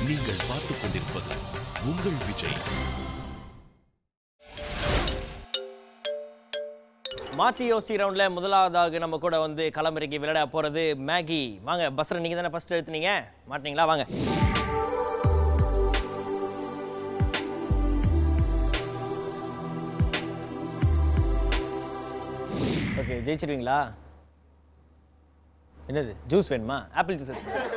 நீங்கள் பார்த்துக் கொண்டிருப்பது உங்கள் விஜய் மாத்தி யோசி ரவுண்ட்ல முதலாவதாக நம்ம கூட வந்து களமிறங்கி விளையாட போறது மேகி வாங்க பஸ்ல நீங்க தானே ஃபர்ஸ்ட் எடுத்துனீங்க மாட்டீங்களா வாங்க ஓகே ஜெயிச்சிருவீங்களா என்னது ஜூஸ் வேணுமா ஆப்பிள் ஜூஸ்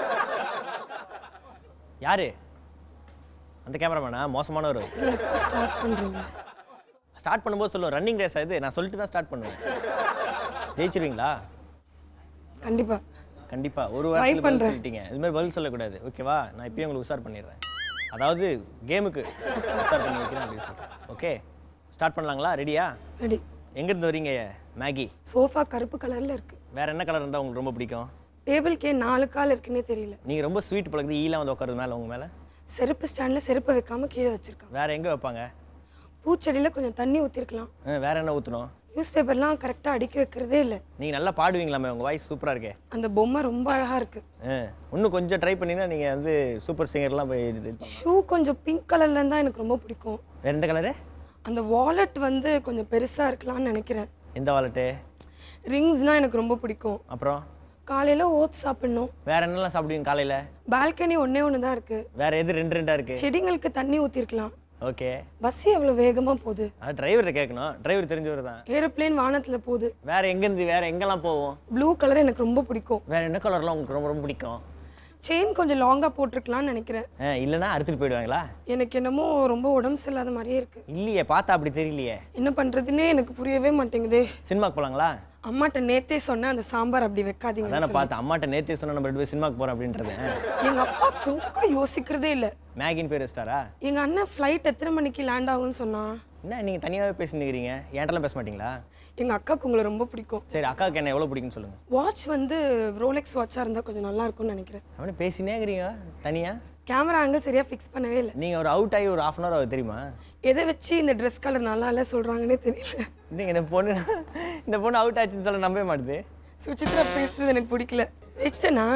யாரு அந்த கேமராமேனா மோசமானவர் எப்போ ஸ்டார்ட் பண்ணுறீங்க ஸ்டார்ட் பண்ணும்போது சொல்லுவோம் ரன்னிங் ரேஸ் இது நான் சொல்லிட்டு தான் ஸ்டார்ட் பண்ணுவேன் ஜெயிச்சிருவீங்களா கண்டிப்பாக கண்டிப்பா ஒரு வாரத்தில் பதில் பண்றேன். சொல்லிட்டீங்க இது மாதிரி பதில் சொல்லக்கூடாது ஓகேவா நான் இப்பயும் உங்களுக்கு உஷார் பண்ணிடுறேன் அதாவது கேமுக்கு உஷார் பண்ணி வைக்கிறேன் அப்படின்னு சொல்றேன் ஓகே ஸ்டார்ட் பண்ணலாங்களா ரெடியா ரெடி எங்கேருந்து வரீங்க மேகி சோஃபா கருப்பு கலரில் இருக்குது வேற என்ன கலர் இருந்தால் உங்களுக்கு ரொம்ப பிடிக்கும் டேபிள்க்கே நாலு கால் இருக்குன்னே தெரியல நீங்கள் ரொம்ப ஸ்வீட் பழகுது ஈலாம் வந்து உட்காருது மேலே உங்க மேலே செருப்பு ஸ்டாண்டில் செருப்பை வைக்காம கீழே வச்சிருக்காங்க வேற எங்கே வைப்பாங்க பூச்செடியில் கொஞ்சம் தண்ணி ஊற்றிருக்கலாம் ஆ, வேற என்ன ஊற்றணும் நியூஸ் பேப்பர்லாம் கரெக்டாக அடுக்கி வைக்கிறதே இல்லை நீங்கள் நல்லா பாடுவீங்களாமே உங்கள் வாய்ஸ் சூப்பராக இருக்கே அந்த பொம்மை ரொம்ப அழகாக இருக்குது ஆ, இன்னும் கொஞ்சம் ட்ரை பண்ணிங்கன்னா நீங்கள் வந்து சூப்பர் சிங்கர்லாம் போய் இது இது- ஷூ கொஞ்சம் பிங்க் கலர்ல இருந்தால் எனக்கு ரொம்ப பிடிக்கும் வேற எந்த கலரு அந்த வாலெட் வந்து கொஞ்சம் பெருசாக இருக்கலாம்னு நினைக்கிறேன் எந்த வாலெட்டு ரிங்ஸ்னால் எனக்கு ரொம்ப பிடிக்கும் அப்புறம் காலையில் ஓட்ஸ் சாப்பிடணும் வேற என்னெல்லாம் சாப்பிடுவீங்க காலையில் பால்கனி ஒன்றே ஒன்று தான் இருக்குது வேற எது ரெண்டு ரெண்டா இருக்கு செடிங்களுக்கு தண்ணி ஊற்றிருக்கலாம் ஓகே பஸ் எவ்வளோ வேகமாக போகுது அது டிரைவரை கேட்கணும் டிரைவர் தெரிஞ்சவர் தான் ஏரோப்ளேன் வானத்தில் போகுது வேற எங்கேருந்து வேற எங்கெல்லாம் போவோம் ப்ளூ கலர் எனக்கு ரொம்ப பிடிக்கும் வேற என்ன கலர்லாம் உங்களுக்கு ரொம்ப ரொம்ப பிடிக்கும் செயின் கொஞ்சம் லாங்காக போட்டிருக்கலாம்னு நினைக்கிறேன் ஆ, இல்லைன்னா அறுத்துட்டு போயிடுவாங்களா எனக்கு என்னமோ ரொம்ப உடம்பு சரியில்லாத மாதிரியே இருக்கு இல்லையே பார்த்தா அப்படி தெரியலையே என்ன பண்ணுறதுன்னே எனக்கு புரியவே மாட்டேங்குதே சினிமாக்கு போலாங்களா அம்மாட்ட நேத்தே சொன்னேன் அந்த சாம்பார் அப்படி வைக்காதீங்க அதானே பார்த்து அம்மாட்ட நேத்தே சொன்னா நம்ம ரெண்டு பேரும் சினிமாக்கு போறோம் அப்படின்றது எங்க அப்பா கொஞ்சம் கூட யோசிக்கிறதே இல்லை மேகின் பேர் வச்சிட்டாரா எங்க அண்ணன் ஃப்ளைட் எத்தனை மணிக்கு லேண்ட் ஆகும்னு சொன்னான் என்ன நீங்க தனியாவே பேசினுக்கிறீங்க என்கிட்டலாம் பேச மாட்டீங்களா எங்க அக்காவுக்கு உங்களை ரொம்ப பிடிக்கும் சரி அக்காவுக்கு என்ன எவ்வளவு பிடிக்கும்னு சொல்லுங்க வாட்ச் வந்து ரோலெக்ஸ் வாட்சாக இருந்தால் கொஞ்சம் நல்லா இருக்கும்னு நினைக்கிறேன் அவனே பேசினே இருக்கிறீங்க தனியா கேமரா ஆங்கிள் சரியாக ஃபிக்ஸ் பண்ணவே இல்லை நீங்க ஒரு அவுட் ஆகி ஒரு ஹாஃப் அன் அவர் தெரியுமா எதை வச்சு இந்த ட்ரெஸ் கலர் நல்லா இல்லை சொல்கிறாங்கன்னே தெரியல நீங்க இந்த பொண்ணு இந்த பொண்ணு அவுட் ஆச்சுன்னு சொல்ல நம்பவே மாட்டுது சுசித்ரா பேசுறது எனக்கு பிடிக்கல வச்சிட்டேனா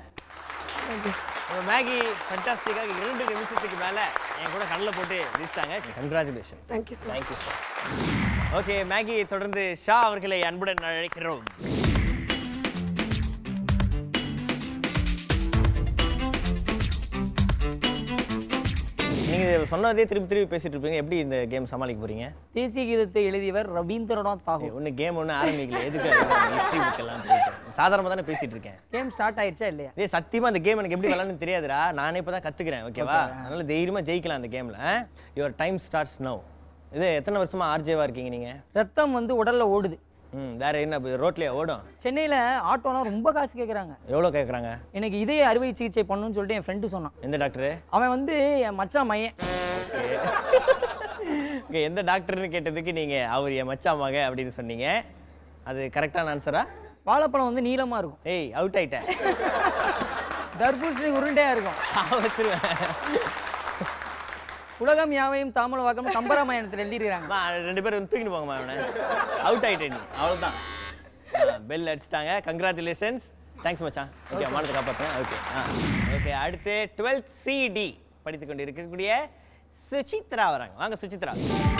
உங்க மேகி ஃபண்டாஸ்டிக்காக இரண்டு நிமிஷத்துக்கு மேல என் கூட கடலை போட்டு வீசிட்டாங்க congratulation thank you sir thank you sir okay Maggie தொடர்ந்து ஷா அவர்களை அன்புடன் அழைக்கிறோம் நீங்க சொன்னதே திருப்பி திருப்பி பேசிட்டு இருப்பீங்க எப்படி இந்த கேம் சமாளிக்க போறீங்க தேசிய கீதத்தை எழுதியவர் ரவீந்திரநாத் தாகூர் ஒன்று கேம் ஒன்று ஆரம்பிக்கல எதுக்கு ஹிஸ்ட்ரி புக் எல்லாம் போயிட்டு சாதாரணமாக தானே பேசிட்டு இருக்கேன் கேம் ஸ்டார்ட் ஆயிடுச்சா இல்லையா ஏய் சத்தியமா அந்த கேம் எனக்கு எப்படி விளாட்னு தெரியாதுடா நானே இப்போ தான் கற்றுக்கிறேன் ஓகேவா அதனால தைரியமா ஜெயிக்கலாம் அந்த கேமில் யுவர் டைம் ஸ்டார்ட்ஸ் நவ் இது எத்தனை வருஷமா ஆர்ஜேவா இருக்கீங்க நீங்க ரத்தம் வந்து உடல்ல ஓடுது ம் வேற என்ன ரோட்லயே ஓடும் சென்னையில ஆட்டோலாம் ரொம்ப காசு கேட்குறாங்க எவ்வளோ கேட்குறாங்க எனக்கு இதய அறுவை சிகிச்சை பண்ணணும்னு சொல்லிட்டு என் ஃப்ரெண்டு சொன்னான் எந்த டாக்டரு அவன் வந்து என் மச்சான் மையன் ஓகே எந்த டாக்டர்னு கேட்டதுக்கு நீங்க அவர் என் மச்சான் மக அப்படின்னு சொன்னீங்க அது கரெக்டான ஆன்சரா வாழைப்பழம் வந்து நீளமா இருக்கும் ஏய் அவுட் ஆயிட்டேன் தர்பூசணி உருண்டையா இருக்கும் நான் வச்சிருவேன் உலகம் யாவையும் தாமல வாக்கம் கம்பராமாயணத்தில் எழுதிருக்காங்க அம்மா, ரெண்டு பேரும் தூக்கிட்டு போங்கம்மா அவனை அவுட் ஆயிட்டேன் நீ அவ்வளோதான் பெல் அடிச்சிட்டாங்க கங்க்ராச்சுலேஷன்ஸ் தேங்க்ஸ் மச்சான் ஓகே மானத்தை காப்பாற்றேன் ஓகே ஆ ஓகே அடுத்து டுவெல்த் சிடி படித்து கொண்டு இருக்கக்கூடிய சுசித்ரா வராங்க வாங்க சுசித்ரா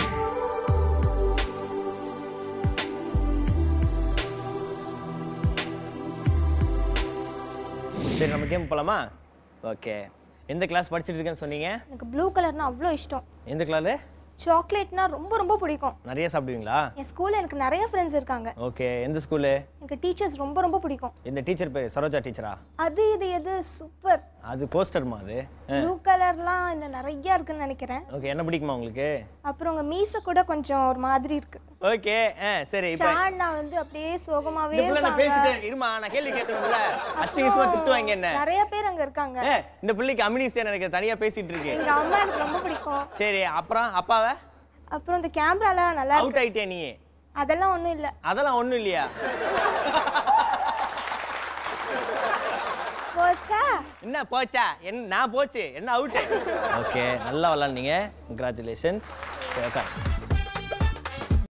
சரி நம்ம கேம் போலாமா ஓகே எந்த கிளாஸ் படிச்சிட்டு இருக்கேன்னு சொன்னீங்க எனக்கு ப்ளூ கலர்னா அவ்வளோ இஷ்டம் எந்த கிளாஸ் சாக்லேட்னா ரொம்ப ரொம்ப பிடிக்கும் நிறைய சாப்பிடுவீங்களா என் ஸ்கூல்ல எனக்கு நிறைய ஃப்ரெண்ட்ஸ் இருக்காங்க ஓகே எந்த ஸ்கூலு எனக்கு டீச்சர்ஸ் ரொம்ப ரொம்ப பிடிக்கும் இந்த டீச்சர் பேர் சரோஜா டீச்சரா அது இது எது சூப்பர் அது போஸ்டர்மா அது ப்ளூ கலர்லாம் இந்த நிறைய இருக்குன்னு நினைக்கிறேன் ஓகே என்ன பிடிக்குமா உங்களுக்கு அப்புறம் உங்க மீசை கூட கொஞ்சம் ஒரு மாதிரி இருக்கு ஓகே ஆ சரி இப்போ ஷான்னா வந்து அப்படியே சோகமாவே இந்த புள்ள நான் இருக்காங்க பேசிட்டேன் இருமா நான் கேள்வி கேட்கணும்ல அசிங்கமா திட்டுவாங்க என்ன நிறைய பேர் அங்க இருக்காங்க ஏ இந்த பிள்ளைக்கு அமினிசியா எனக்கு தனியா பேசிட்டு இருக்கு எங்க அம்மா எனக்கு ரொம்ப பிடிக்கும் சரி அப்புறம் அப்பாவை அப்புறம் இந்த கேமரால நல்லா அவுட் இருக்கு ஆயிட்டே நீ அதெல்லாம் ஒண்ணும் இல்ல அதெல்லாம் ஒண்ணும் இல்லையா போச்சா என்ன போச்சா என்ன நான் போச்சு என்ன அவுட் ஓகே நல்லா விளாண்டீங்க கங்க்ராச்சுலேஷன் ஓகே